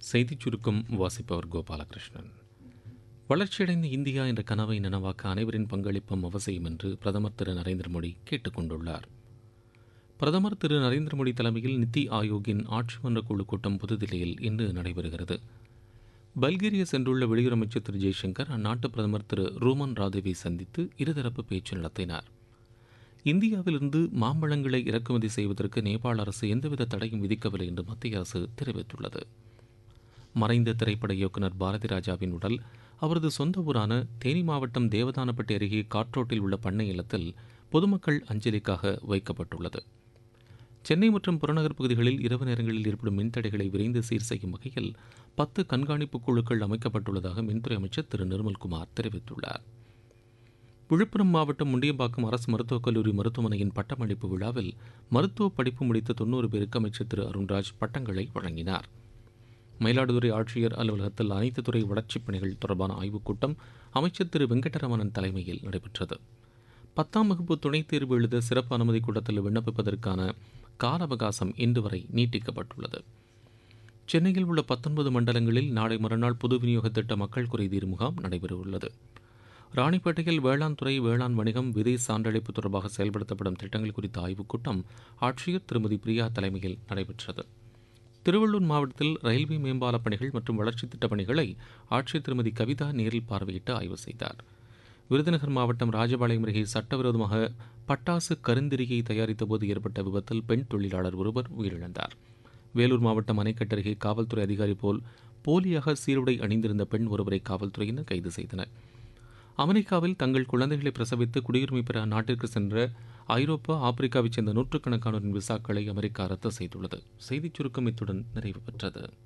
செய்திச் சுருக்கம் வாசிப்பவர் கோபாலகிருஷ்ணன் வளர்ச்சியடைந்த இந்தியா என்ற கனவை நனவாக்க அனைவரின் பங்களிப்பும் அவசியம் என்று பிரதமர் திரு நரேந்திர மோடி கேட்டுக் கொண்டுள்ளார் பிரதமர் திரு நரேந்திர மோடி தலைமையில் நித்தி ஆயோக்கின் ஆட்சி மன்ற குழு கூட்டம் புதுதில்லியில் இன்று நடைபெறுகிறது பல்கேரியா சென்றுள்ள வெளியுறவு அமைச்சர் திரு ஜெய்சங்கர் அந்நாட்டு பிரதமர் திரு ரூமன் ராதேவை சந்தித்து இருதரப்பு பேச்சு நடத்தினார் இந்தியாவிலிருந்து மாம்பழங்களை இறக்குமதி செய்வதற்கு நேபாள அரசு எந்தவித தடையும் விதிக்கவில்லை என்று மத்திய அரசு தெரிவித்துள்ளது மறைந்த திரைப்பட இயக்குநர் பாரதி ராஜாவின் உடல் அவரது சொந்த ஊரான தேனி மாவட்டம் தேவதானப்பட்டி அருகே காற்றோட்டில் உள்ள பண்ணை இல்லத்தில் பொதுமக்கள் அஞ்சலிக்காக வைக்கப்பட்டுள்ளது சென்னை மற்றும் புறநகர் பகுதிகளில் இரவு நேரங்களில் ஏற்படும் மின்தடைகளை விரைந்து சீர் செய்யும் வகையில் பத்து கண்காணிப்பு குழுக்கள் அமைக்கப்பட்டுள்ளதாக மின்துறை அமைச்சர் திரு நிர்மல்குமார் தெரிவித்துள்ளார் விழுப்புரம் மாவட்டம் முண்டியம்பாக்கம் அரசு மருத்துவக் கல்லூரி மருத்துவமனையின் பட்டமளிப்பு விழாவில் மருத்துவ படிப்பு முடித்த தொன்னூறு பேருக்கு அமைச்சர் திரு அருண்ராஜ் பட்டங்களை வழங்கினார் மயிலாடுதுறை ஆட்சியர் அலுவலகத்தில் அனைத்து துறை வளர்ச்சிப் பணிகள் தொடர்பான ஆய்வுக் கூட்டம் அமைச்சர் திரு வெங்கடரமணன் தலைமையில் நடைபெற்றது பத்தாம் வகுப்பு துணைத் தேர்வு எழுத சிறப்பு அனுமதி கூட்டத்தில் விண்ணப்பிப்பதற்கான கால அவகாசம் இன்று வரை நீட்டிக்கப்பட்டுள்ளது சென்னையில் உள்ள பத்தொன்பது மண்டலங்களில் நாளை மறுநாள் பொது விநியோக திட்ட மக்கள் குறைதீர் முகாம் நடைபெறவுள்ளது ராணிப்பேட்டையில் வேளாண் துறை வேளாண் வணிகம் விதை சான்றளிப்பு தொடர்பாக செயல்படுத்தப்படும் திட்டங்கள் குறித்த ஆய்வுக் கூட்டம் ஆட்சியர் திருமதி பிரியா தலைமையில் நடைபெற்றது திருவள்ளூர் மாவட்டத்தில் ரயில்வே மேம்பால பணிகள் மற்றும் வளர்ச்சித் திட்டப் பணிகளை ஆட்சியர் திருமதி கவிதா நேரில் பார்வையிட்டு ஆய்வு செய்தார் விருதுநகர் மாவட்டம் ராஜபாளையம் அருகே சட்டவிரோதமாக பட்டாசு கருந்திரியை தயாரித்தபோது ஏற்பட்ட விபத்தில் பெண் தொழிலாளர் ஒருவர் உயிரிழந்தார் வேலூர் மாவட்டம் அணைக்கட்டு அருகே காவல்துறை அதிகாரி போல் போலியாக சீருடை அணிந்திருந்த பெண் ஒருவரை காவல்துறையினர் கைது செய்தனர் அமெரிக்காவில் தங்கள் குழந்தைகளை பிரசவித்து குடியுரிமை பெற அந்நாட்டிற்கு சென்ற ஐரோப்பா ஆப்பிரிக்காவைச் சேர்ந்த நூற்றுக்கணக்கானோரின் விசாக்களை அமெரிக்கா ரத்து செய்துள்ளது செய்திச் சுருக்கம் இத்துடன் நிறைவு பெற்றது